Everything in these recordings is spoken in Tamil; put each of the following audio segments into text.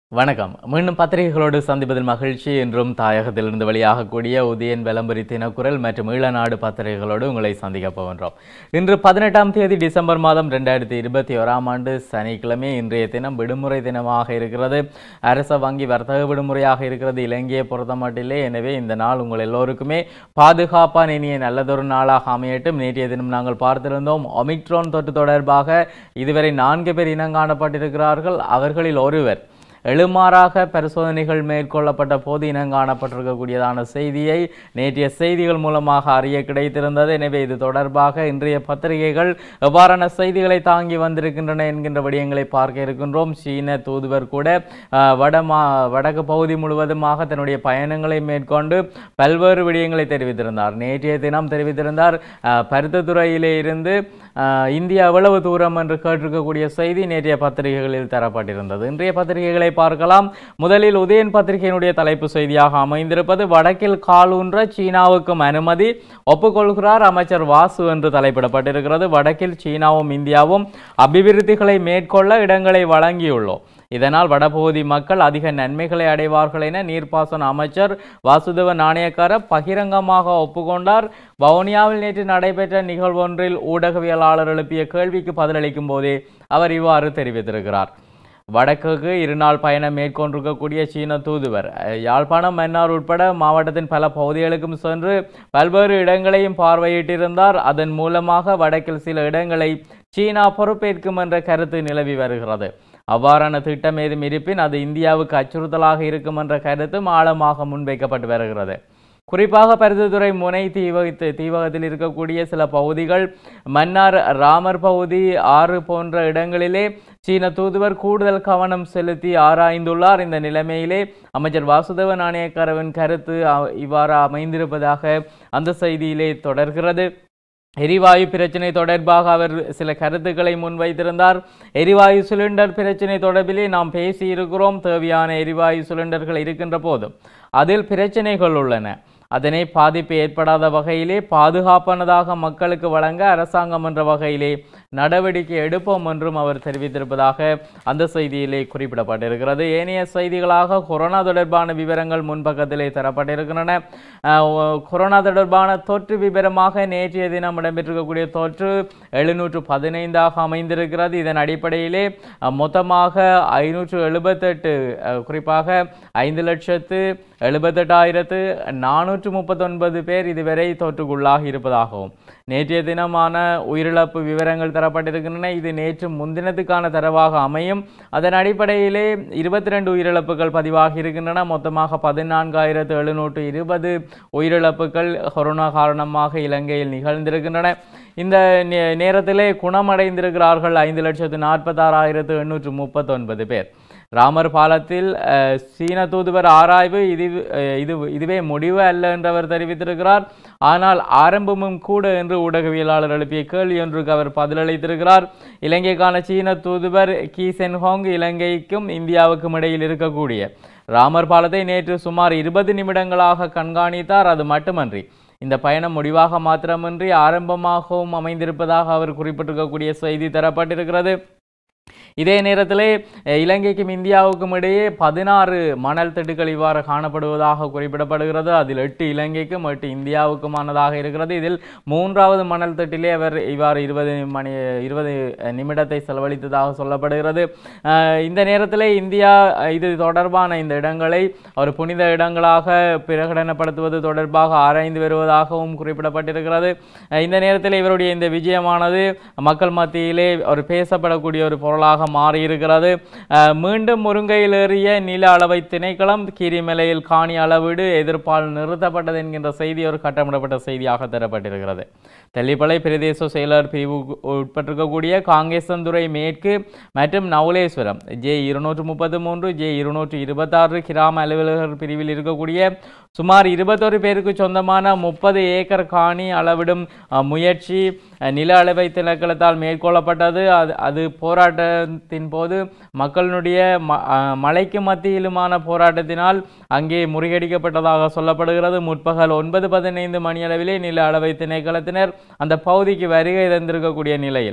வணக்கம் மீண்டும் பத்திரிகைகளோடு சந்திப்பதில் மகிழ்ச்சி என்றும் தாயகத்திலிருந்து வெளியாகக்கூடிய உதயன் விளம்பரி தினக்குரல் மற்றும் ஈழநாடு பத்திரிகைகளோடு உங்களை சந்திக்க போகின்றோம் இன்று பதினெட்டாம் தேதி டிசம்பர் மாதம் ரெண்டாயிரத்தி இருபத்தி ஓராம் ஆண்டு சனிக்கிழமை இன்றைய தினம் விடுமுறை தினமாக இருக்கிறது அரச வங்கி வர்த்தக விடுமுறையாக இருக்கிறது இலங்கையை பொறுத்தமட்டிலே எனவே இந்த நாள் உங்கள் எல்லோருக்குமே பாதுகாப்பான இனிய நல்லதொரு நாளாக அமையட்டும் நேற்றைய தினம் நாங்கள் பார்த்திருந்தோம் ஒமிக்ரோன் தொற்று தொடர்பாக இதுவரை நான்கு பேர் இனங்காணப்பட்டிருக்கிறார்கள் அவர்களில் ஒருவர் எழுமாறாக பரிசோதனைகள் மேற்கொள்ளப்பட்ட போது இனங்காணப்பட்டிருக்கக்கூடியதான செய்தியை நேற்றைய செய்திகள் மூலமாக அறிய கிடைத்திருந்தது எனவே இது தொடர்பாக இன்றைய பத்திரிகைகள் எவ்வாறான செய்திகளை தாங்கி வந்திருக்கின்றன என்கின்ற விடயங்களை பார்க்க இருக்கின்றோம் சீன தூதுவர் கூட அஹ், வடமா வடக்கு பகுதி முழுவதுமாக தன்னுடைய பயணங்களை மேற்கொண்டு பல்வேறு விடயங்களை தெரிவித்திருந்தார் நேற்றைய தினம் தெரிவித்திருந்தார் அஹ், பருத்தித்துறையிலே இருந்து அஹ், இந்தியா எவ்வளவு தூரம் என்று கேட்டிருக்கக்கூடிய செய்தி நேற்றைய பத்திரிகைகளில் தரப்பட்டிருந்தது இன்றைய பத்திரிகைகளை பார்க்கலாம் முதலில் உதயன் பத்திரிகையினுடைய தலைப்பு செய்தியாக அமைந்திருப்பது வடக்கில் காலூன்ற சீனாவுக்கும் அனுமதி ஒப்புக்கொள்கிறார் அமைச்சர் வாசு என்று தலைப்பிடப்பட்டிருக்கிறது வடக்கில் சீனாவும் இந்தியாவும் அபிவிருத்திகளை மேற்கொள்ள இடங்களை வழங்கியுள்ளோம் இதனால் வடபகுதி மக்கள் அதிக நன்மைகளை அடைவார்கள் என நீர்ப்பாசன அமைச்சர் வாசுதேவ நாணயக்கார பகிரங்கமாக ஒப்புக்கொண்டார் வவுனியாவில் நேற்று நடைபெற்ற நிகழ்வொன்றில் ஊடகவியலாளர் எழுப்பிய கேள்விக்கு பதிலளிக்கும் போதே அவர் இவ்வாறு தெரிவித்திருக்கிறார் வடக்குக்கு இருநாள் பயணம் மேற்கொண்டிருக்கக்கூடிய சீன தூதுவர் அஹ், யாழ்ப்பாணம் மன்னார் உட்பட மாவட்டத்தின் பல பகுதிகளுக்கும் சென்று பல்வேறு இடங்களையும் பார்வையிட்டிருந்தார் அதன் மூலமாக வடக்கில் சில இடங்களை சீனா பொறுப்பேற்கும் என்ற கருத்து நிலவி வருகிறது அவ்வாறான திட்டம் ஏதும் இருப்பின் அது இந்தியாவுக்கு அச்சுறுத்தலாக இருக்கும் என்ற கருத்தும் ஆழமாக முன்வைக்கப்பட்டு வருகிறது குறிப்பாக பருத்தித்துறை முனை தீவகத்து தீவகத்தில் இருக்கக்கூடிய சில பகுதிகள் மன்னார் ராமர் பகுதி ஆறு போன்ற இடங்களிலே சீன தூதுவர் கூடுதல் கவனம் செலுத்தி ஆராய்ந்துள்ளார் இந்த நிலைமையிலே அமைச்சர் வாசுதேவ நாணயக்காரவின் கருத்து அ- இவ்வாறு அமைந்திருப்பதாக அந்த செய்தியிலே தொடர்கிறது எரிவாயு பிரச்சினை தொடர்பாக அவர் சில கருத்துக்களை முன்வைத்திருந்தார் எரிவாயு சிலிண்டர் பிரச்சினை தொடர்பிலே நாம் பேசியிருக்கிறோம் தேவையான எரிவாயு சிலிண்டர்கள் இருக்கின்ற போதும் அதில் பிரச்சனைகள் உள்ளன அதனை பாதிப்பு ஏற்படாத வகையிலே பாதுகாப்பானதாக மக்களுக்கு வழங்க அரசாங்கம் என்ற வகையிலே நடவடிக்கை எடுப்போம் என்றும் அவர் தெரிவித்திருப்பதாக அந்த செய்தியிலே குறிப்பிடப்பட்டிருக்கிறது ஏனைய செய்திகளாக கொரோனா தொடர்பான விவரங்கள் முன்பக்கத்திலே தரப்பட்டிருக்கின்றன அஹ், ஒ- கொரோனா தொடர்பான தொற்று விவரமாக நேற்றைய தினம் இடம்பெற்றிருக்கக்கூடிய தொற்று எழுநூற்று பதினைந்தாக அமைந்திருக்கிறது இதன் அடிப்படையிலே அஹ், மொத்தமாக ஐநூற்று எழுபத்தெட்டு அஹ், குறிப்பாக ஐந்து லட்சத்து எழுபத்தெட்டாயிரத்து நானூற்று முப்பத்தொன்பது பேர் இதுவரை தொற்றுக்குள்ளாகி இருப்பதாகவும் நேற்றைய தினமான உயிரிழப்பு விவரங்கள் தரப்பட்டிருக்கின்றன இது நேற்று முன்தினத்துக்கான தரவாக அமையும் அதன் அடிப்படையிலே இருபத்தி ரெண்டு உயிரிழப்புகள் பதிவாகி இருக்கின்றன மொத்தமாக பதினான்காயிரத்து எழுநூற்று இருபது உயிரிழப்புகள் கொரோனா காரணமாக இலங்கையில் நிகழ்ந்திருக்கின்றன இந்த நே- நேரத்திலே குணமடைந்திருக்கிறார்கள் ஐந்து லட்சத்து நாற்பத்தாறாயிரத்து எண்ணூற்று முப்பத்தொன்பது பேர் ராமர் பாலத்தில் அஹ், சீன தூதுவர் ஆராய்வு இது அஹ், இது இதுவே முடிவு அல்ல என்று அவர் தெரிவித்திருக்கிறார் ஆனால் ஆரம்பமும் கூட என்று ஊடகவியலாளர் எழுப்பிய கேள்வி ஒன்றுக்கு அவர் பதிலளித்திருக்கிறார் இலங்கைக்கான சீன தூதுவர் கி சென்ஹோங் இலங்கைக்கும் இந்தியாவுக்கும் இடையில் இருக்கக்கூடிய ராமர் பாலத்தை நேற்று சுமார் இருபது நிமிடங்களாக கண்காணித்தார் அது மட்டுமன்றி இந்த பயணம் முடிவாக மாத்திரமின்றி ஆரம்பமாகவும் அமைந்திருப்பதாக அவர் குறிப்பிட்டிருக்கக்கூடிய செய்தி தரப்பட்டிருக்கிறது இதே நேரத்திலே அஹ், இலங்கைக்கும் இந்தியாவுக்கும் இடையே பதினாறு மணல் திட்டுகள் இவ்வாறு காணப்படுவதாக குறிப்பிடப்படுகிறது அதில் எட்டு இலங்கைக்கும் எட்டு இந்தியாவுக்குமானதாக இருக்கிறது இதில் மூன்றாவது மணல் திட்டிலே அவர் இவ்வாறு இருபது மணி இருபது நிமிடத்தை செலவழித்ததாக சொல்லப்படுகிறது அஹ், இந்த நேரத்திலே இந்தியா அஹ், இது தொடர்பான இந்த இடங்களை ஒரு புனித இடங்களாக பிரகடனப்படுத்துவது தொடர்பாக ஆராய்ந்து வருவதாகவும் குறிப்பிடப்பட்டிருக்கிறது அஹ், இந்த நேரத்தில் இவருடைய இந்த விஜயமானது மக்கள் மத்தியிலே ஒரு பேசப்படக்கூடிய ஒரு பொருளாக மாறியிருக்கிறது அஹ், மீண்டும் முருங்கையில் ஏறிய நில அளவை திணைக்களம் கீரிமலையில் காணி அளவீடு எதிர்ப்பால் நிறுத்தப்பட்டது என்கின்ற செய்தி ஒரு கட்டமிடப்பட்ட செய்தியாக தரப்பட்டிருக்கிறது தெல்லிப்பளை பிரதேச செயலர் பிரிவு உட்பட்டிருக்கக்கூடிய காங்கேசந்துறை மேற்கு மற்றும் நவுலேஸ்வரம் ஜே இருநூற்று முப்பத்து மூன்று ஜே இருநூற்று இருபத்தாறு கிராம அலுவலகர் பிரிவில் இருக்கக்கூடிய சுமார் இருபத்தொரு பேருக்கு சொந்தமான முப்பது ஏக்கர் காணி அளவிடும் அஹ், முயற்சி அஹ், நில அளவை திணைக்களத்தால் மேற்கொள்ளப்பட்டது அது அது போராட்டத்தின் போது மக்களினுடைய ம- அஹ், மழைக்கு மத்தியிலுமான போராட்டத்தினால் அங்கே முறியடிக்கப்பட்டதாக சொல்லப்படுகிறது முற்பகல் ஒன்பது பதினைந்து மணியளவிலே நில அளவை திணைக்களத்தினர் அந்த பகுதிக்கு வருகை தந்திருக்கக்கூடிய நிலையில்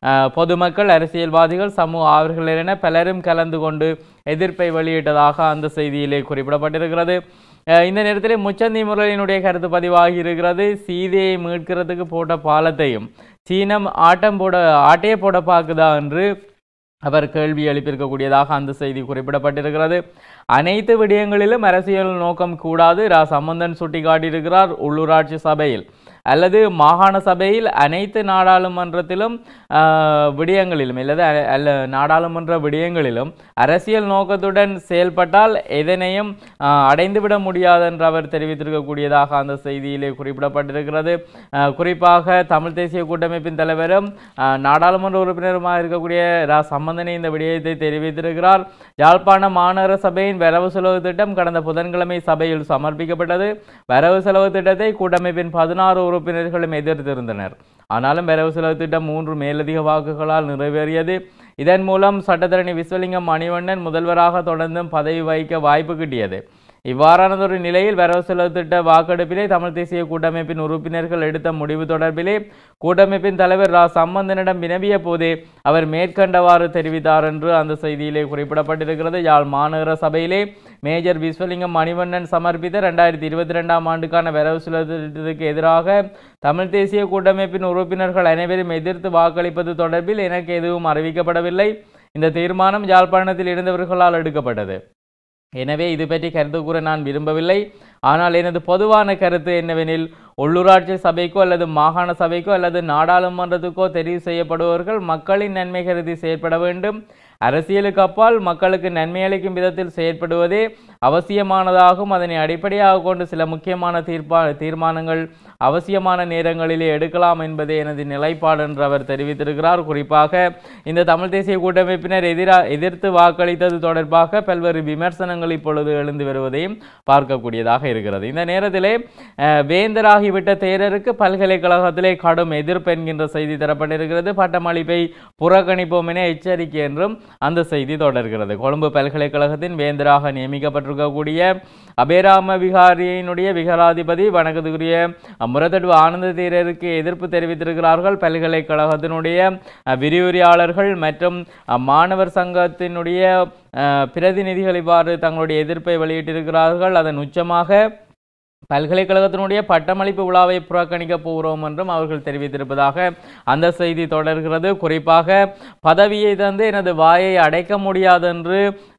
அஹ், பொதுமக்கள் அரசியல்வாதிகள் சமூக ஆர்வலர்கள் என பலரும் கலந்து கொண்டு எதிர்ப்பை வெளியிட்டதாக அந்த செய்தியிலே குறிப்பிடப்பட்டிருக்கிறது அஹ், இந்த நேரத்தில் முச்சந்தி முரளியினுடைய கருத்து பதிவாகி இருக்கிறது சீதையை மீட்கிறதுக்கு போட்ட பாலத்தையும் சீனம் ஆட்டம் போட ஆட்டையே போட பார்க்குதா என்று அவர் கேள்வி எழுப்பியிருக்கக்கூடியதாக அந்த செய்தி குறிப்பிடப்பட்டிருக்கிறது அனைத்து விடயங்களிலும் அரசியல் நோக்கம் கூடாது ரா சம்பந்தன் சுட்டிக்காட்டியிருக்கிறார் உள்ளூராட்சி சபையில் அல்லது மாகாண சபையில் அனைத்து நாடாளுமன்றத்திலும் ஆஹ், விடயங்களிலும் அல்லது அ- அல்ல நாடாளுமன்ற விடயங்களிலும் அரசியல் நோக்கத்துடன் செயல்பட்டால் எதனையும் ஆஹ், அடைந்துவிட முடியாது என்று அவர் தெரிவித்திருக்கக்கூடியதாக அந்த செய்தியிலே குறிப்பிடப்பட்டிருக்கிறது ஆஹ், குறிப்பாக தமிழ் தேசிய கூட்டமைப்பின் தலைவரும் ஆஹ், நாடாளுமன்ற உறுப்பினருமாக இருக்கக்கூடிய ரா சம்பந்தனை இந்த விடயத்தை தெரிவித்திருக்கிறார் யாழ்ப்பாண மாநகர சபையின் வரவு செலவு திட்டம் கடந்த புதன்கிழமை சபையில் சமர்ப்பிக்கப்பட்டது வரவு செலவு திட்டத்தை கூட்டமைப்பின் பதினாறு உறுப்பினர்களும் எதிர்த்திருந்தனர் ஆனாலும் வரவு செலவு திட்டம் மூன்று மேலதிக வாக்குகளால் நிறைவேறியது இதன் மூலம் சட்டத்தரணி விஸ்வலிங்கம் மணிவண்ணன் முதல்வராக தொடர்ந்தும் பதவி வகிக்க வாய்ப்பு கிட்டியது இவ்வாறானதொரு நிலையில் வரவு செலவு திட்ட வாக்கெடுப்பிலே தமிழ் தேசிய கூட்டமைப்பின் உறுப்பினர்கள் எடுத்த முடிவு தொடர்பிலே கூட்டமைப்பின் தலைவர் ரா சம்பந்தனிடம் வினவிய போதே அவர் மேற்கண்டவாறு தெரிவித்தார் என்று அந்த செய்தியிலே குறிப்பிடப்பட்டிருக்கிறது யாழ் மாநகர சபையிலே மேஜர் விஸ்வலிங்கம் மணிவண்ணன் சமர்ப்பித்த ரெண்டாயிரத்தி இருபத்தி ரெண்டாம் ஆண்டுக்கான வரவு செலவு திட்டத்துக்கு எதிராக தமிழ் தேசிய கூட்டமைப்பின் உறுப்பினர்கள் அனைவரும் எதிர்த்து வாக்களிப்பது தொடர்பில் எனக்கு எதுவும் அறிவிக்கப்படவில்லை இந்த தீர்மானம் யாழ்ப்பாணத்தில் இருந்தவர்களால் எடுக்கப்பட்டது எனவே இது பற்றி கருத்து கூற நான் விரும்பவில்லை ஆனால் எனது பொதுவான கருத்து என்னவெனில் உள்ளூராட்சி சபைக்கோ அல்லது மாகாண சபைக்கோ அல்லது நாடாளுமன்றத்துக்கோ தெரிவு செய்யப்படுபவர்கள் மக்களின் நன்மை கருதி செயற்பட வேண்டும் அரசியலுக்கு அப்பால் மக்களுக்கு நன்மை அளிக்கும் விதத்தில் செயற்படுவதே அவசியமானதாகும் அதனை அடிப்படையாக கொண்டு சில முக்கியமான தீர்ப்பா தீர்மானங்கள் அவசியமான நேரங்களிலே எடுக்கலாம் என்பதே எனது நிலைப்பாடு என்று அவர் தெரிவித்திருக்கிறார் குறிப்பாக இந்த தமிழ் தேசிய கூட்டமைப்பினர் எதிரா எதிர்த்து வாக்களித்தது தொடர்பாக பல்வேறு விமர்சனங்கள் இப்பொழுது எழுந்து வருவதையும் பார்க்கக்கூடியதாக இருக்கிறது இந்த நேரத்திலே அஹ், வேந்தராகிவிட்ட தேரருக்கு பல்கலைக்கழகத்திலே கடும் எதிர்ப்பு என்கின்ற செய்தி தரப்பட்டிருக்கிறது பட்டமளிப்பை புறக்கணிப்போம் என எச்சரிக்கை என்றும் அந்த செய்தி தொடர்கிறது கொழும்பு பல்கலைக்கழகத்தின் வேந்தராக நியமிக்கப்பட்டிருக்கக்கூடிய அபேராம விகாரியினுடைய விகாராதிபதி வணக்கத்துக்குரிய முரதடுவு ஆனந்த தேரருக்கு எதிர்ப்பு தெரிவித்திருக்கிறார்கள் பல்கலைக்கழகத்தினுடைய அஹ், விரிவுரையாளர்கள் மற்றும் அஹ், மாணவர் சங்கத்தினுடைய அஹ், பிரதிநிதிகள் இவ்வாறு தங்களுடைய எதிர்ப்பை வெளியிட்டிருக்கிறார்கள் அதன் உச்சமாக பல்கலைக்கழகத்தினுடைய பட்டமளிப்பு விழாவை புறக்கணிக்கப் போகிறோம் என்றும் அவர்கள் தெரிவித்திருப்பதாக அந்த செய்தி தொடர்கிறது குறிப்பாக பதவியை தந்து எனது வாயை அடைக்க முடியாது என்று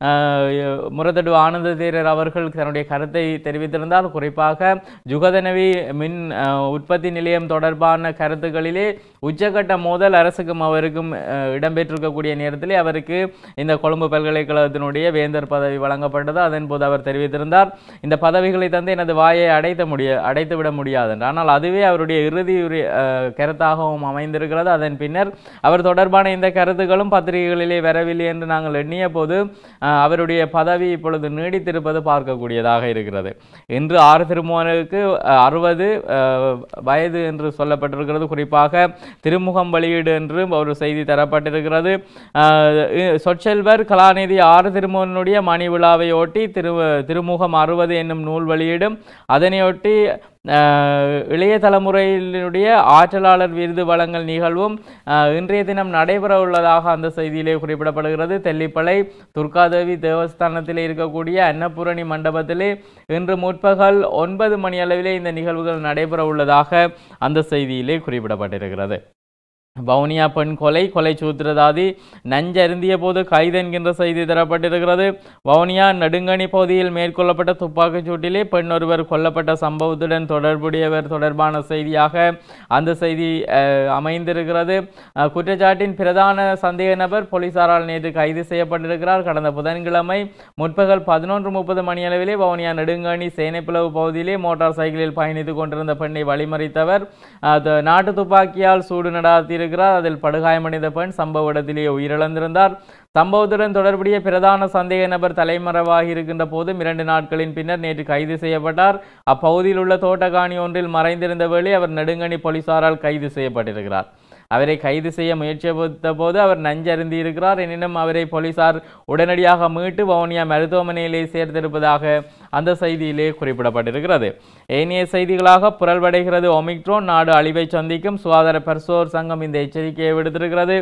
அஹ், முரதடு ஆனந்த தேரர் அவர்கள் தன்னுடைய கருத்தை தெரிவித்திருந்தார் குறிப்பாக ஜுகதனவி மின் அஹ், உற்பத்தி நிலையம் தொடர்பான கருத்துக்களிலே உச்சகட்ட மோதல் அரசுக்கும் அவருக்கும் அஹ், இடம்பெற்றிருக்கக்கூடிய நேரத்திலே அவருக்கு இந்த கொழும்பு பல்கலைக்கழகத்தினுடைய வேந்தர் பதவி வழங்கப்பட்டது அதன் போது அவர் தெரிவித்திருந்தார் இந்த பதவிகளை தந்து எனது வாயை அடைத்த முடிய அடைத்து விட முடியாது என்று. ஆனால் அதுவே அவருடைய இறுதி உரை- அஹ், கருத்தாகவும் அமைந்திருக்கிறது அதன் பின்னர் அவர் தொடர்பான இந்த கருத்துக்களும் பத்திரிகைகளிலே வரவில்லை என்று நாங்கள் எண்ணிய போது அஹ், அவருடைய பதவி இப்பொழுது நீடித்திருப்பது பார்க்கக்கூடியதாக இருக்கிறது இன்று ஆறு திருமோனுக்கு அறுபது வயது என்று சொல்லப்பட்டிருக்கிறது குறிப்பாக திருமுகம் வெளியீடு என்று ஒரு செய்தி தரப்பட்டிருக்கிறது அஹ், இ- சொற்செல்வர் கலாநிதி ஆறு திருமோனுடைய மணி விழாவை ஒட்டி திரு திருமுகம் அறுபது என்னும் நூல் வெளியீடும் அதனையொட்டி அஹ், இளைய தலைமுறையினுடைய ஆற்றலாளர் விருது வழங்கல் நிகழ்வும் அஹ், இன்றைய தினம் நடைபெற உள்ளதாக அந்த செய்தியிலே குறிப்பிடப்படுகிறது தெல்லிப்பளை துர்காதேவி தேவஸ்தானத்திலே இருக்கக்கூடிய அன்னபூரணி மண்டபத்திலே இன்று முற்பகல் ஒன்பது மணி அளவிலே இந்த நிகழ்வுகள் நடைபெற உள்ளதாக அந்த செய்தியிலே குறிப்பிடப்பட்டிருக்கிறது வவுனியா பெண் கொலை கொலை சூத்திரதாதி நஞ்சருந்திய போது கைது என்கின்ற செய்தி தரப்பட்டிருக்கிறது வவுனியா நடுங்கணி பகுதியில் மேற்கொள்ளப்பட்ட துப்பாக்கிச் சூட்டிலே பெண் ஒருவர் கொல்லப்பட்ட சம்பவத்துடன் தொடர்புடையவர் தொடர்பான செய்தியாக அந்த செய்தி அஹ், அமைந்திருக்கிறது அஹ், குற்றச்சாட்டின் பிரதான சந்தேக நபர் போலீசாரால் நேற்று கைது செய்யப்பட்டிருக்கிறார் கடந்த புதன்கிழமை முற்பகல் பதினொன்று முப்பது மணியளவிலே வவுனியா நெடுங்கணி சேனைப்பிளவு பகுதியிலே மோட்டார் சைக்கிளில் பயணித்துக் கொண்டிருந்த பெண்ணை வழிமறித்தவர் அது நாட்டு துப்பாக்கியால் சூடு நடாத்தியிருக்கிறார் அதில் படுகாயமடைந்த பெண் சம்பவ இடத்திலேயே உயிரிழந்திருந்தார் சம்பவத்துடன் தொடர்புடைய பிரதான சந்தேக நபர் தலைமறைவாகி இருக்கின்ற போதும் இரண்டு நாட்களின் பின்னர் நேற்று கைது செய்யப்பட்டார் அப்பகுதியில் உள்ள தோட்டக்காணி ஒன்றில் மறைந்திருந்த வேளை அவர் நெடுங்கணி போலீசாரால் கைது செய்யப்பட்டிருக்கிறார் அவரை கைது செய்ய முயற்சித்த போது அவர் நஞ்சருந்தி இருக்கிறார் எனினும் அவரை போலீசார் உடனடியாக மீட்டு வவுனியா மருத்துவமனையிலே சேர்த்திருப்பதாக அந்த செய்தியிலே குறிப்பிடப்பட்டிருக்கிறது ஏனைய செய்திகளாக புரள்வடைகிறது ஒமிக்ரோன் நாடு அழிவை சந்திக்கும் சுகாதார பரிசோர் சங்கம் இந்த எச்சரிக்கையை விடுத்திருக்கிறது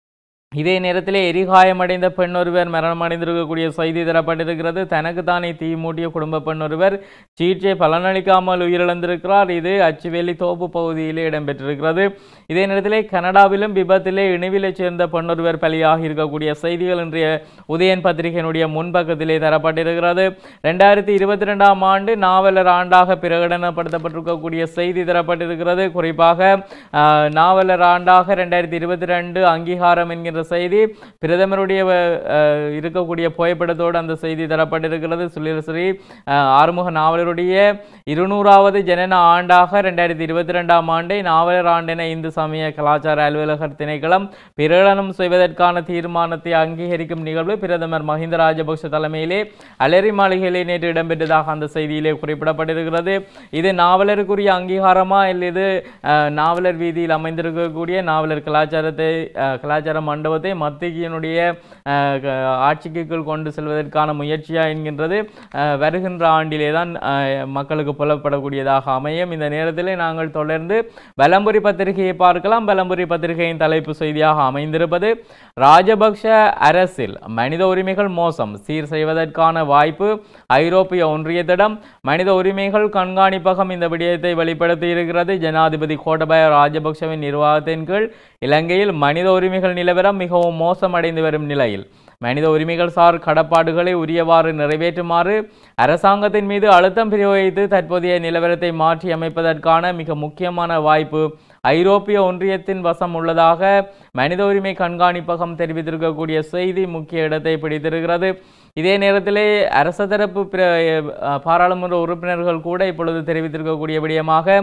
இதே நேரத்தில் எரிகாயமடைந்த பெண் ஒருவர் மரணமடைந்திருக்கக்கூடிய செய்தி தரப்பட்டிருக்கிறது தனக்கு தானே தீ மூட்டிய குடும்ப பெண் ஒருவர் சிகிச்சை பலனளிக்காமல் உயிரிழந்திருக்கிறார் இது அச்சுவேலி தோப்பு பகுதியிலே இடம்பெற்றிருக்கிறது இதே நேரத்திலே கனடாவிலும் விபத்திலே இணைவிலை சேர்ந்த பெண் ஒருவர் பலியாகி இருக்கக்கூடிய செய்திகள் இன்றைய உதயன் பத்திரிகையினுடைய முன்பக்கத்திலே தரப்பட்டிருக்கிறது ரெண்டாயிரத்தி இருபத்தி ரெண்டாம் ஆண்டு நாவலர் ஆண்டாக பிரகடனப்படுத்தப்பட்டிருக்கக்கூடிய செய்தி தரப்பட்டிருக்கிறது குறிப்பாக ஆஹ், நாவலர் ஆண்டாக ரெண்டாயிரத்தி இருபத்தி ரெண்டு அங்கீகாரம் என்கின்ற செய்தி பிரதமருடைய அஹ், இருக்கக்கூடிய புகைப்படத்தோடு அந்த செய்தி தரப்பட்டிருக்கிறது சுழிலஸ்ரீ அஹ், ஆறுமுக நாவலருடைய இருநூறாவது ஜனன ஆண்டாக ரெண்டாயிரத்தி இருபத்தி ரெண்டாம் ஆண்டை நாவலர் ஆண்டென இந்து சமய கலாச்சார அலுவலகர் திணைக்களம் பிரகடனம் செய்வதற்கான தீர்மானத்தை அங்கீகரிக்கும் நிகழ்வு பிரதமர் மஹிந்த ராஜபக்ஷ தலைமையிலே அலரி மாளிகையிலே நேற்று இடம்பெற்றதாக அந்த செய்தியிலே குறிப்பிடப்பட்டிருக்கிறது இது நாவலருக்குரிய அங்கீகாரமா இல்லை இது அஹ், நாவலர் வீதியில் அமைந்திருக்கக்கூடிய நாவலர் கலாச்சாரத்தை அஹ், கலாச்சார மண்டபத்தை மத்தியினுடைய அஹ், க- ஆட்சிக்கு கீழ் கொண்டு செல்வதற்கான முயற்சியா என்கின்றது அஹ், வருகின்ற ஆண்டிலே தான் அஹ், மக்களுக்கு புலப்படக்கூடியதாக அமையும் இந்த நேரத்திலே நாங்கள் தொடர்ந்து வலம்புரி பத்திரிகையை பார்க்கலாம் வலம்புரி பத்திரிகையின் தலைப்பு செய்தியாக அமைந்திருப்பது ராஜபக்ஷ அரசில் மனித உரிமைகள் மோசம் சீர் செய்வதற்கான வாய்ப்பு ஐரோப்பிய ஒன்றியத்திடம் மனித உரிமைகள் கண்காணிப்பகம் இந்த விடயத்தை வெளிப்படுத்தி இருக்கிறது ஜனாதிபதி கோட்டபய ராஜபக்ஷவின் நிர்வாகத்தின் கீழ் இலங்கையில் மனித உரிமைகள் நிலவரம் மிகவும் மோசமடைந்து வரும் நிலையில் மனித உரிமைகள் சார் கடப்பாடுகளை உரியவாறு நிறைவேற்றுமாறு அரசாங்கத்தின் மீது அழுத்தம் பிரயோகித்து தற்போதைய நிலவரத்தை மாற்றி அமைப்பதற்கான மிக முக்கியமான வாய்ப்பு ஐரோப்பிய ஒன்றியத்தின் வசம் உள்ளதாக மனித உரிமை கண்காணிப்பகம் தெரிவித்திருக்கக்கூடிய செய்தி முக்கிய இடத்தை பிடித்திருக்கிறது இதே நேரத்திலே அரச தரப்பு பிர- அஹ் பாராளுமன்ற உறுப்பினர்கள் கூட இப்பொழுது தெரிவித்திருக்கக்கூடிய விடயமாக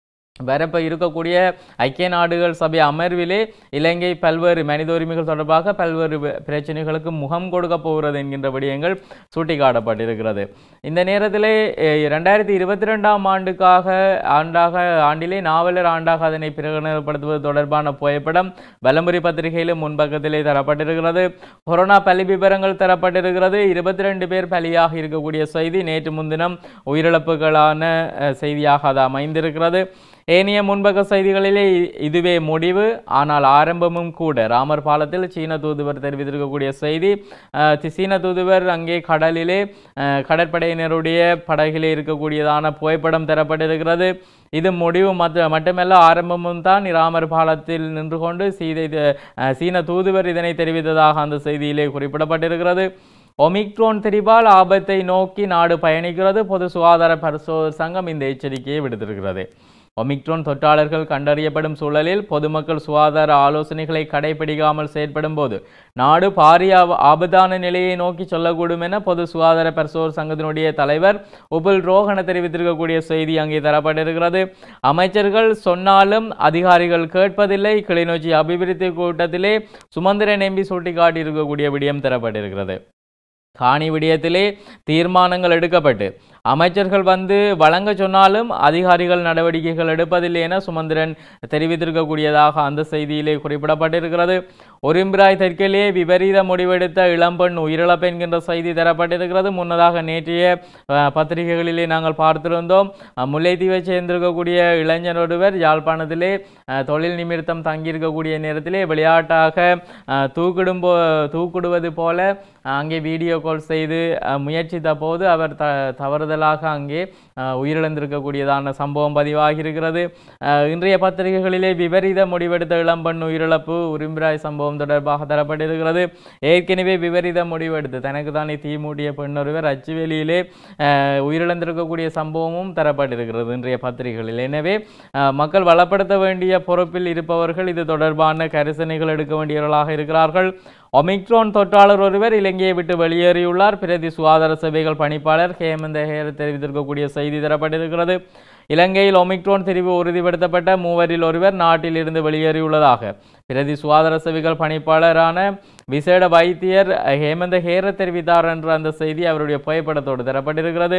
வரப்ப இருக்கக்கூடிய ஐக்கிய நாடுகள் சபை அமர்விலே இலங்கை பல்வேறு மனித உரிமைகள் தொடர்பாக பல்வேறு வ- பிரச்சனைகளுக்கு முகம் கொடுக்க போகிறது என்கின்ற விடயங்கள் சுட்டிக்காட்டப்பட்டிருக்கிறது இந்த நேரத்திலே ரெண்டாயிரத்தி இருபத்தி ரெண்டாம் ஆண்டுக்காக ஆண்டாக ஆண்டிலே நாவலர் ஆண்டாக அதனை பிரகடனப்படுத்துவது தொடர்பான புகைப்படம் வலம்புரி பத்திரிகையிலும் முன்பக்கத்திலே தரப்பட்டிருக்கிறது கொரோனா பலி விவரங்கள் தரப்பட்டிருக்கிறது இருபத்தி ரெண்டு பேர் பலியாக இருக்கக்கூடிய செய்தி நேற்று முன்தினம் உயிரிழப்புகளான அஹ், செய்தியாக அது அமைந்திருக்கிறது ஏனைய முன்பக்க செய்திகளிலே இ- இதுவே முடிவு ஆனால் ஆரம்பமும் கூட ராமர் பாலத்தில் சீன தூதுவர் தெரிவித்திருக்கக்கூடிய செய்தி அஹ், தி- சீன தூதுவர் அங்கே கடலிலே அஹ், கடற்படையினருடைய படகிலே இருக்கக்கூடியதான புகைப்படம் தரப்பட்டிருக்கிறது இது முடிவு மற்ற மட்டுமல்ல ஆரம்பமும் தான் ராமர் பாலத்தில் நின்று கொண்டு சீதை அஹ், சீன தூதுவர் இதனை தெரிவித்ததாக அந்த செய்தியிலே குறிப்பிடப்பட்டிருக்கிறது ஒமிக்ரோன் திரிபால் ஆபத்தை நோக்கி நாடு பயணிக்கிறது பொது சுகாதார பரிசோதர் சங்கம் இந்த எச்சரிக்கையை விடுத்திருக்கிறது ஒமிக்ரோன் தொற்றாளர்கள் கண்டறியப்படும் சூழலில் பொதுமக்கள் சுகாதார ஆலோசனைகளை கடைபிடிக்காமல் செயற்படும் போது நாடு பாரிய ஆப- ஆபத்தான நிலையை நோக்கி சொல்லக்கூடும் என பொது சுகாதார பரிசோர் சங்கத்தினுடைய தலைவர் உபுல் ரோஹன தெரிவித்திருக்கக்கூடிய செய்தி அங்கே தரப்பட்டிருக்கிறது அமைச்சர்கள் சொன்னாலும் அதிகாரிகள் கேட்பதில்லை கிளிநொச்சி அபிவிருத்தி கூட்டத்திலே சுமந்திரன் எம்பி சுட்டிக்காட்டியிருக்கக்கூடிய விடயம் தரப்பட்டிருக்கிறது காணி விடயத்திலே தீர்மானங்கள் எடுக்கப்பட்டு அமைச்சர்கள் வந்து வழங்க சொன்னாலும் அதிகாரிகள் நடவடிக்கைகள் எடுப்பதில்லை என சுமந்திரன் தெரிவித்திருக்கக்கூடியதாக அந்த செய்தியிலே குறிப்பிடப்பட்டிருக்கிறது ஒரும்பிராய் தெற்கிலே விபரீத முடிவெடுத்த இளம்பெண் உயிரிழப்பு என்கின்ற செய்தி தரப்பட்டிருக்கிறது முன்னதாக நேற்றைய அஹ், பத்திரிகைகளிலே நாங்கள் பார்த்திருந்தோம் அஹ், முல்லைத்தீவை சேர்ந்திருக்கக்கூடிய இளைஞர் ஒருவர் யாழ்ப்பாணத்திலே அஹ், தொழில் நிமித்தம் தங்கியிருக்கக்கூடிய நேரத்திலே விளையாட்டாக அஹ், தூக்கிடும் போ தூக்கிடுவது போல அஹ், அங்கே வீடியோ கால் செய்து அஹ், முயற்சித்த போது அவர் த தவறுதலாக அங்கே அஹ், உயிரிழந்திருக்கக்கூடியதான சம்பவம் பதிவாகி இருக்கிறது அஹ், இன்றைய பத்திரிகைகளிலே விபரீத முடிவெடுத்த இளம்பெண் உயிரிழப்பு உரிம்பிராய் சம்பவம் தொடர்பாக தரப்பட்டிருக்கிறது ஏற்கனவே விபரீத முடிவெடுத்து தனக்கு தானே தீ மூட்டிய பெண்ணொருவர் அச்சுவேலியிலே அஹ், உயிரிழந்திருக்கக்கூடிய சம்பவமும் தரப்பட்டிருக்கிறது இன்றைய பத்திரிகைகளில் எனவே அஹ், மக்கள் வளப்படுத்த வேண்டிய பொறுப்பில் இருப்பவர்கள் இது தொடர்பான கரிசனைகள் எடுக்க வேண்டியவர்களாக இருக்கிறார்கள் ஒமிக்ரோன் தொற்றாளர் ஒருவர் இலங்கையை விட்டு வெளியேறியுள்ளார் பிரதி சுகாதார சபைகள் பணிப்பாளர் ஹேமந்த ஹேர் தெரிவித்திருக்கக்கூடிய செய்தி தரப்பட்டிருக்கிறது இலங்கையில் ஒமிக்ரோன் தெரிவு உறுதிப்படுத்தப்பட்ட மூவரில் ஒருவர் நாட்டில் இருந்து வெளியேறியுள்ளதாக பிரதி சுகாதார சேவைகள் பணிப்பாளரான விசேட வைத்தியர் ஹேமந்த ஹேர தெரிவித்தார் என்ற அந்த செய்தி அவருடைய புகைப்படத்தோடு தரப்பட்டிருக்கிறது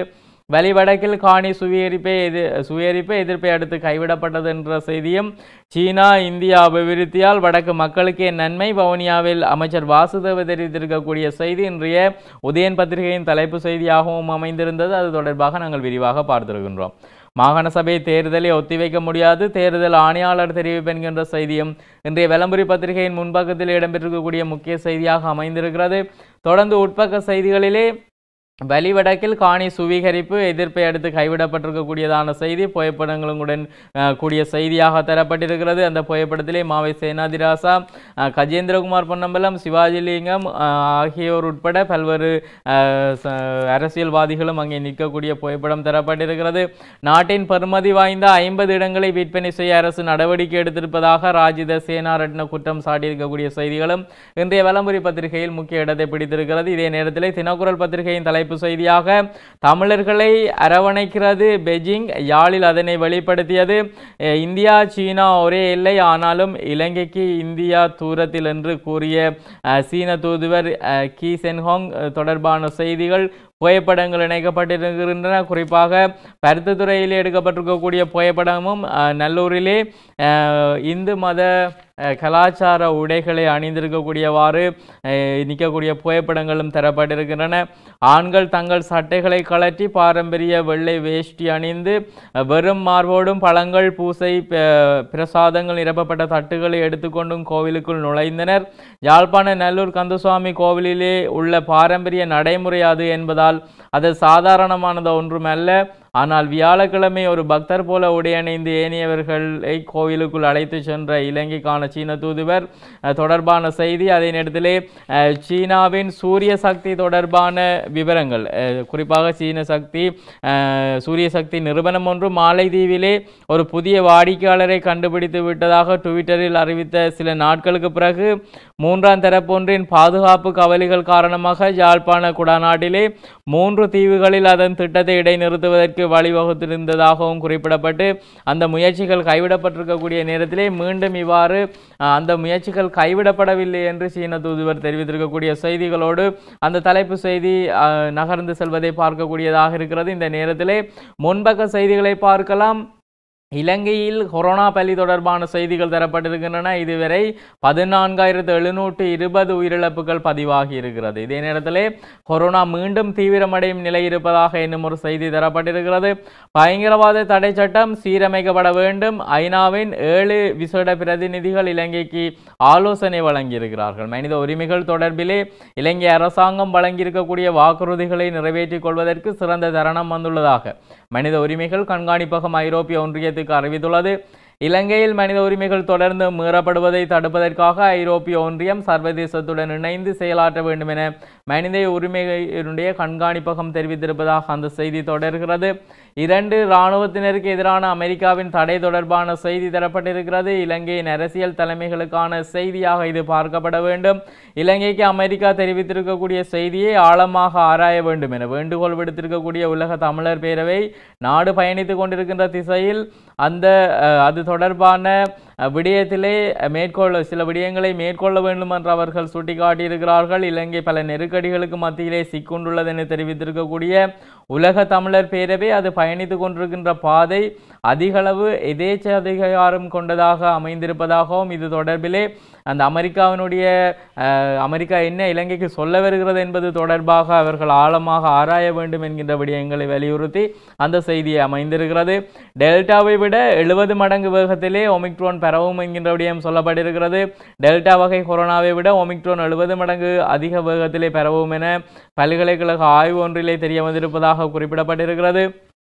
வலி வடக்கில் காணி சுவீகரிப்பை எதி சுவீகரிப்பை எதிர்ப்பை அடுத்து கைவிடப்பட்டது என்ற செய்தியும் சீனா இந்தியா அபிவிருத்தியால் வடக்கு மக்களுக்கே நன்மை வவுனியாவில் அமைச்சர் வாசுதேவ தெரிவித்திருக்கக்கூடிய செய்தி இன்றைய உதயன் பத்திரிகையின் தலைப்பு செய்தியாகவும் அமைந்திருந்தது அது தொடர்பாக நாங்கள் விரிவாக பார்த்திருக்கின்றோம் மாகாண சபை தேர்தலை ஒத்திவைக்க முடியாது தேர்தல் ஆணையாளர் தெரிவிப்பு என்கின்ற செய்தியும் இன்றைய விளம்பரி பத்திரிகையின் முன்பக்கத்தில் இடம்பெற்றிருக்கக்கூடிய முக்கிய செய்தியாக அமைந்திருக்கிறது தொடர்ந்து உட்பக்க செய்திகளிலே வலிவடக்கில் காணி சுவீகரிப்பு எதிர்ப்பை அடுத்து கைவிடப்பட்டிருக்கக்கூடியதான செய்தி புகைப்படங்களுடன் அஹ், கூடிய செய்தியாக தரப்பட்டிருக்கிறது அந்த புகைப்படத்திலே மாவை சேனாதிராசா அஹ், கஜேந்திரகுமார் பொன்னம்பலம் சிவாஜிலிங்கம் அஹ், ஆகியோர் உட்பட பல்வேறு அஹ், ச- அரசியல்வாதிகளும் அங்கே நிற்கக்கூடிய புகைப்படம் தரப்பட்டிருக்கிறது நாட்டின் பெறுமதி வாய்ந்த ஐம்பது இடங்களை விற்பனை செய்ய அரசு நடவடிக்கை எடுத்திருப்பதாக ராஜித சேனாரட்ன குற்றம் சாட்டியிருக்கக்கூடிய செய்திகளும் இன்றைய வலம்புரி பத்திரிகையில் முக்கிய இடத்தை பிடித்திருக்கிறது இதே நேரத்தில் தினக்குரல் பத்திரிகையின் தலைப்பு செய்தியாக தமிழர்களை அரவணைக்கிறது பெஜிங் யாழில் அதனை வெளிப்படுத்தியது அஹ் இந்தியா சீனா ஒரே எல்லை ஆனாலும் இலங்கைக்கு இந்தியா தூரத்தில் என்று கூறிய அஹ், சீன தூதுவர் அஹ், கி சென்ஹோங் அஹ், தொடர்பான செய்திகள் புகைப்படங்கள் இணைக்கப்பட்டிருக்கின்றன குறிப்பாக பருத்தித்துறையில் எடுக்கப்பட்டிருக்கக்கூடிய புகைப்படமும் அஹ், நல்லூரிலே அஹ், இந்து மத அஹ், கலாச்சார உடைகளை அணிந்திருக்கக்கூடியவாறு அஹ், நிற்கக்கூடிய புகைப்படங்களும் தரப்பட்டிருக்கின்றன ஆண்கள் தங்கள் சட்டைகளை கழற்றி பாரம்பரிய வெள்ளை வேஷ்டி அணிந்து அஹ், வெறும் மார்போடும் பழங்கள் பூசை ப- பிரசாதங்கள் நிரப்பப்பட்ட தட்டுகளை எடுத்துக்கொண்டும் கோவிலுக்குள் நுழைந்தனர் யாழ்ப்பாண நல்லூர் கந்தசுவாமி கோவிலிலே உள்ள பாரம்பரிய நடைமுறை அது என்பதால் அது சாதாரணமானது ஒன்றுமல்ல ஆனால் வியாழக்கிழமை ஒரு பக்தர் போல உடையணிந்து ஏனையவர்களை கோவிலுக்குள் அழைத்து சென்ற இலங்கைக்கான சீன தூதுவர் அஹ், தொடர்பான செய்தி அதே நேரத்திலே அஹ், சீனாவின் சூரிய சக்தி தொடர்பான விவரங்கள் அஹ், குறிப்பாக சீன சக்தி அஹ், சூரிய சக்தி நிறுவனம் ஒன்று மாலைதீவிலே ஒரு புதிய வாடிக்கையாளரை கண்டுபிடித்து விட்டதாக டுவிட்டரில் அறிவித்த சில நாட்களுக்கு பிறகு மூன்றாம் தரப்பொன்றின் பாதுகாப்பு கவலைகள் காரணமாக யாழ்ப்பாண குடாநாட்டிலே மூன்று தீவுகளில் அதன் திட்டத்தை இடைநிறுத்துவதற்கு வழிவகுத்திருந்ததாகவும் குறிப்பிடப்பட்டு அந்த முயற்சிகள் கைவிடப்பட்டிருக்கக்கூடிய நேரத்திலே மீண்டும் இவ்வாறு அஹ், அந்த முயற்சிகள் கைவிடப்படவில்லை என்று சீன தூதுவர் தெரிவித்திருக்கக்கூடிய செய்திகளோடு அந்த தலைப்பு செய்தி அஹ், நகர்ந்து செல்வதை பார்க்கக்கூடியதாக இருக்கிறது இந்த நேரத்திலே முன்பக்க செய்திகளை பார்க்கலாம் இலங்கையில் கொரோனா பலி தொடர்பான செய்திகள் தரப்பட்டிருக்கின்றன இதுவரை பதினான்காயிரத்து எழுநூற்று இருபது உயிரிழப்புகள் பதிவாகி இருக்கிறது இதே நேரத்திலே கொரோனா மீண்டும் தீவிரமடையும் நிலை இருப்பதாக என்னும் ஒரு செய்தி தரப்பட்டிருக்கிறது பயங்கரவாத தடை சட்டம் சீரமைக்கப்பட வேண்டும் ஐநாவின் ஏழு விசேட பிரதிநிதிகள் இலங்கைக்கு ஆலோசனை வழங்கியிருக்கிறார்கள் மனித உரிமைகள் தொடர்பிலே இலங்கை அரசாங்கம் வழங்கியிருக்கக்கூடிய வாக்குறுதிகளை நிறைவேற்றிக் கொள்வதற்கு சிறந்த தருணம் வந்துள்ளதாக மனித உரிமைகள் கண்காணிப்பகம் ஐரோப்பிய ஒன்றியத்துக்கு அறிவித்துள்ளது இலங்கையில் மனித உரிமைகள் தொடர்ந்து மீறப்படுவதை தடுப்பதற்காக ஐரோப்பிய ஒன்றியம் சர்வதேசத்துடன் இணைந்து செயலாற்ற வேண்டும் என மனித உரிமைகளுடைய கண்காணிப்பகம் தெரிவித்திருப்பதாக அந்த செய்தி தொடர்கிறது இரண்டு இராணுவத்தினருக்கு எதிரான அமெரிக்காவின் தடை தொடர்பான செய்தி தரப்பட்டிருக்கிறது இலங்கையின் அரசியல் தலைமைகளுக்கான செய்தியாக இது பார்க்கப்பட வேண்டும் இலங்கைக்கு அமெரிக்கா தெரிவித்திருக்கக்கூடிய செய்தியை ஆழமாக ஆராய வேண்டும் என வேண்டுகோள் விடுத்திருக்கக்கூடிய உலக தமிழர் பேரவை நாடு பயணித்துக் கொண்டிருக்கின்ற திசையில் அந்த அஹ், அது தொடர்பான அஹ், விடயத்திலே அஹ், மேற்கொள்ள சில விடயங்களை மேற்கொள்ள வேண்டும் என்று அவர்கள் சுட்டிக்காட்டியிருக்கிறார்கள் இலங்கை பல நெருக்கடிகளுக்கு மத்தியிலே சிக்குண்டுள்ளது என தெரிவித்திருக்கக்கூடிய உலக தமிழர் பேரவை அது பயணித்துக் கொண்டிருக்கின்ற பாதை அதிகளவு எதேச்ச அதிகாரம் கொண்டதாக அமைந்திருப்பதாகவும் இது தொடர்பிலே அந்த அமெரிக்காவினுடைய அஹ், அமெரிக்கா என்ன இலங்கைக்கு சொல்ல வருகிறது என்பது தொடர்பாக அவர்கள் ஆழமாக ஆராய வேண்டும் என்கின்ற விடயங்களை வலியுறுத்தி அந்த செய்தி அமைந்திருக்கிறது டெல்டாவை விட எழுபது மடங்கு வேகத்திலே ஒமிக்ரோன் பரவும் என்கின்ற விடயம் சொல்லப்பட்டிருக்கிறது டெல்டா வகை கொரோனாவை விட ஒமிக்ரோன் எழுபது மடங்கு அதிக வேகத்திலே பரவும் என பல்கலைக்கழக ஆய்வு ஒன்றிலே தெரிய வந்திருப்பதாக குறிப்பிடப்பட்டிருக்கிறது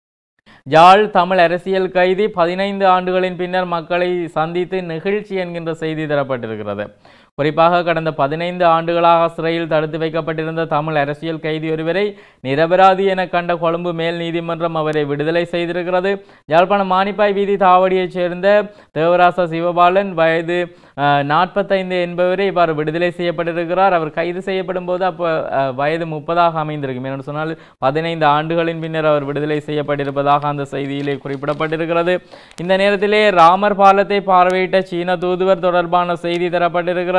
யாழ் தமிழ் அரசியல் கைதி பதினைந்து ஆண்டுகளின் பின்னர் மக்களை சந்தித்து நெகிழ்ச்சி என்கின்ற செய்தி தரப்பட்டிருக்கிறது குறிப்பாக கடந்த பதினைந்து ஆண்டுகளாக சிறையில் தடுத்து வைக்கப்பட்டிருந்த தமிழ் அரசியல் கைதி ஒருவரை நிரபராதி என கண்ட கொழும்பு மேல் நீதிமன்றம் அவரை விடுதலை செய்திருக்கிறது யாழ்ப்பாணம் மானிப்பாய் வீதி தாவடியைச் சேர்ந்த தேவராச சிவபாலன் வயது நாற்பத்தைந்து என்பவரை இவ்வாறு விடுதலை செய்யப்பட்டிருக்கிறார் அவர் கைது செய்யப்படும் போது அப்போ அஹ், வயது முப்பதாக அமைந்திருக்கும் என்று சொன்னால் பதினைந்து ஆண்டுகளின் பின்னர் அவர் விடுதலை செய்யப்பட்டிருப்பதாக அந்த செய்தியிலே குறிப்பிடப்பட்டிருக்கிறது இந்த நேரத்திலே ராமர் பாலத்தை பார்வையிட்ட சீன தூதுவர் தொடர்பான செய்தி தரப்பட்டிருக்கிறது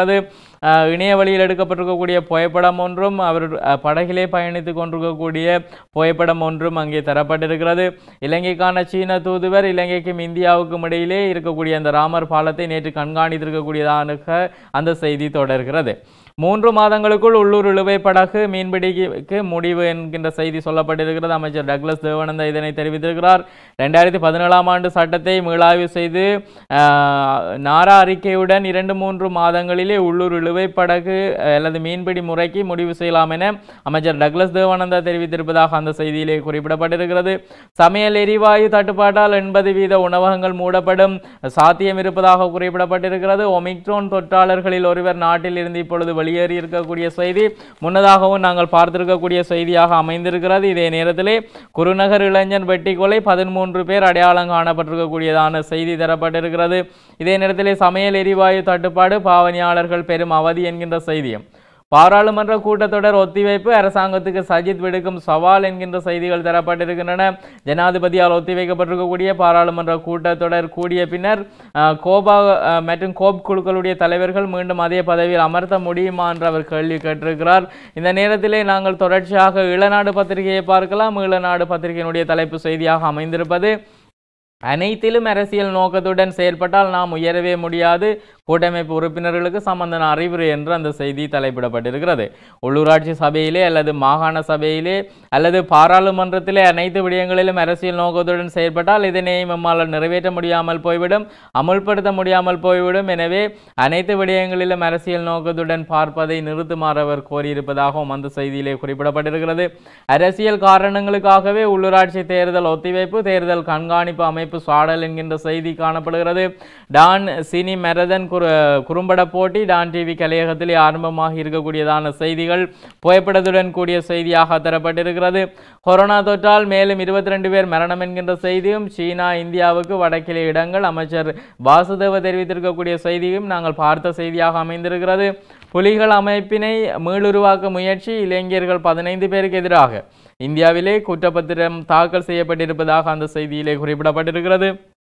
தரப்பட்டிருக்கிறது அஹ், இணைய வழியில் எடுக்கப்பட்டிருக்கக்கூடிய புகைப்படம் ஒன்றும் அவர் அஹ், படகிலே பயணித்துக் கொண்டிருக்கக்கூடிய புகைப்படம் ஒன்றும் அங்கே தரப்பட்டிருக்கிறது இலங்கைக்கான சீன தூதுவர் இலங்கைக்கும் இந்தியாவுக்கும் இடையிலே இருக்கக்கூடிய அந்த ராமர் பாலத்தை நேற்று கண்காணித்திருக்கக்கூடியதாக அந்த செய்தி தொடர்கிறது மூன்று மாதங்களுக்குள் உள்ளூர் இழுவை படகு மீன்பிடிக்கு முடிவு என்கின்ற செய்தி சொல்லப்பட்டிருக்கிறது அமைச்சர் டக்ளஸ் தேவானந்தா இதனை தெரிவித்திருக்கிறார் ரெண்டாயிரத்தி பதினேழாம் ஆண்டு சட்டத்தை மீளாய்வு செய்து ஆஹ், நாரா அறிக்கையுடன் இரண்டு மூன்று மாதங்களிலே உள்ளூர் இழுவை படகு அஹ், அல்லது மீன்பிடி முறைக்கு முடிவு செய்யலாம் என அமைச்சர் டக்ளஸ் தேவானந்தா தெரிவித்திருப்பதாக அந்த செய்தியிலே குறிப்பிடப்பட்டிருக்கிறது சமையல் எரிவாயு தட்டுப்பாட்டால் எண்பது வீத உணவகங்கள் மூடப்படும் சாத்தியம் இருப்பதாக குறிப்பிடப்பட்டிருக்கிறது ஒமிக்ரோன் தொற்றாளர்களில் ஒருவர் நாட்டில் இருந்து இப்பொழுது வெளியேறி இருக்கக்கூடிய செய்தி முன்னதாகவும் நாங்கள் பார்த்திருக்கக்கூடிய செய்தியாக அமைந்திருக்கிறது இதே நேரத்திலே குருநகர் இளைஞன் வெட்டி கொலை பதிமூன்று பேர் அடையாளம் காணப்பட்டிருக்கக்கூடியதான செய்தி தரப்பட்டிருக்கிறது இதே நேரத்திலே சமையல் எரிவாயு தட்டுப்பாடு பாவனையாளர்கள் பெரும் அவதி என்கின்ற செய்தியும் பாராளுமன்ற கூட்டத்தொடர் ஒத்திவைப்பு அரசாங்கத்துக்கு சஜித் விடுக்கும் சவால் என்கின்ற செய்திகள் தரப்பட்டிருக்கின்றன ஜனாதிபதியால் ஒத்திவைக்கப்பட்டிருக்கக்கூடிய பாராளுமன்ற கூட்டத்தொடர் கூடிய பின்னர் அஹ், கோபா அஹ், மற்றும் கோப் குழுக்களுடைய தலைவர்கள் மீண்டும் அதே பதவியில் அமர்த்த முடியுமா என்று அவர் கேள்வி கேட்டிருக்கிறார் இந்த நேரத்திலே நாங்கள் தொடர்ச்சியாக இளநாடு பத்திரிகையை பார்க்கலாம் இளநாடு பத்திரிகையினுடைய தலைப்பு செய்தியாக அமைந்திருப்பது அனைத்திலும் அரசியல் நோக்கத்துடன் செயல்பட்டால் நாம் உயரவே முடியாது கூட்டமைப்பு உறுப்பினர்களுக்கு சம்பந்தன அறிவுரை என்று அந்த செய்தி தலைப்பிடப்பட்டிருக்கிறது உள்ளூராட்சி சபையிலே அல்லது மாகாண சபையிலே அல்லது பாராளுமன்றத்திலே அனைத்து விடயங்களிலும் அரசியல் நோக்கத்துடன் செயல்பட்டால் இதனை நம்மால் நிறைவேற்ற முடியாமல் போய்விடும் அமுல்படுத்த முடியாமல் போய்விடும் எனவே அனைத்து விடயங்களிலும் அரசியல் நோக்கத்துடன் பார்ப்பதை நிறுத்துமாறு அவர் கோரியிருப்பதாகவும் அந்த செய்தியிலே குறிப்பிடப்பட்டிருக்கிறது அரசியல் காரணங்களுக்காகவே உள்ளூராட்சி தேர்தல் ஒத்திவைப்பு தேர்தல் கண்காணிப்பு அமைப்பு சாடல் என்கின்ற செய்தி காணப்படுகிறது டான் சினி மெரதன் குறு குறும்பட போட்டி டான் டிவி கலையகத்திலே ஆரம்பமாக இருக்கக்கூடியதான செய்திகள் புகைப்படத்துடன் கூடிய செய்தியாக தரப்பட்டிருக்கிறது கொரோனா தொற்றால் மேலும் இருபத்தி ரெண்டு பேர் மரணம் என்கின்ற செய்தியும் சீனா இந்தியாவுக்கு வடக்கிலே இடங்கள் அமைச்சர் வாசுதேவ தெரிவித்திருக்கக்கூடிய செய்தியும் நாங்கள் பார்த்த செய்தியாக அமைந்திருக்கிறது புலிகள் அமைப்பினை மீளுருவாக்க முயற்சி இளைஞர்கள் பதினைந்து பேருக்கு எதிராக இந்தியாவிலே குற்றப்பத்திரம் தாக்கல் செய்யப்பட்டிருப்பதாக அந்த செய்தியிலே குறிப்பிடப்பட்டிருக்கிறது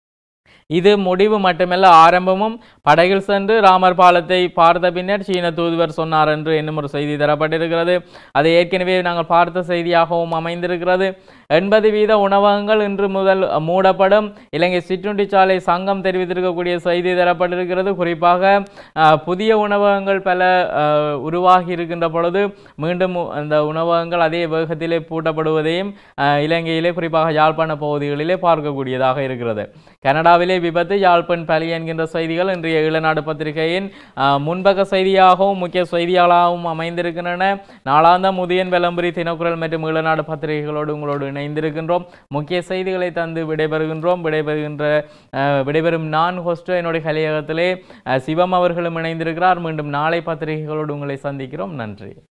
இது முடிவு மட்டுமல்ல ஆரம்பமும் படகில் சென்று ராமர் பாலத்தை பார்த்த பின்னர் சீன தூதுவர் சொன்னார் என்று என்னும் ஒரு செய்தி தரப்பட்டிருக்கிறது அது ஏற்கனவே நாங்கள் பார்த்த செய்தியாகவும் அமைந்திருக்கிறது எண்பது வீத உணவகங்கள் இன்று முதல் மூடப்படும் இலங்கை சிற்றுண்டிச்சாலை சங்கம் தெரிவித்திருக்கக்கூடிய செய்தி தரப்பட்டிருக்கிறது குறிப்பாக அஹ், புதிய உணவகங்கள் பல அஹ், உருவாகி இருக்கின்ற பொழுது மீண்டும் அந்த உணவகங்கள் அதே வேகத்திலே பூட்டப்படுவதையும் அஹ், இலங்கையிலே குறிப்பாக யாழ்ப்பாண பகுதிகளிலே பார்க்கக்கூடியதாக இருக்கிறது கனடாவிலே விபத்து யாழ்ப்பாண் பலி என்கின்ற செய்திகள் இன்றைய ஈழநாடு பத்திரிகையின் அஹ், முன்பக்க செய்தியாகவும் முக்கிய செய்தியாளாகவும் அமைந்திருக்கின்றன நாளாந்த முதியன் விளம்பரி தினக்குரல் மற்றும் ஈழநாடு பத்திரிகைகளோடு உங்களோடு இணைந்திருக்கின்றோம் முக்கிய செய்திகளை தந்து விடைபெறுகின்றோம் விடைபெறுகின்ற அஹ், விடைபெறும் நான் ஹோஸ்டோ என்னுடைய கலையகத்திலே அஹ், சிவம் அவர்களும் இணைந்திருக்கிறார் மீண்டும் நாளை பத்திரிகைகளோடு உங்களை சந்திக்கிறோம் நன்றி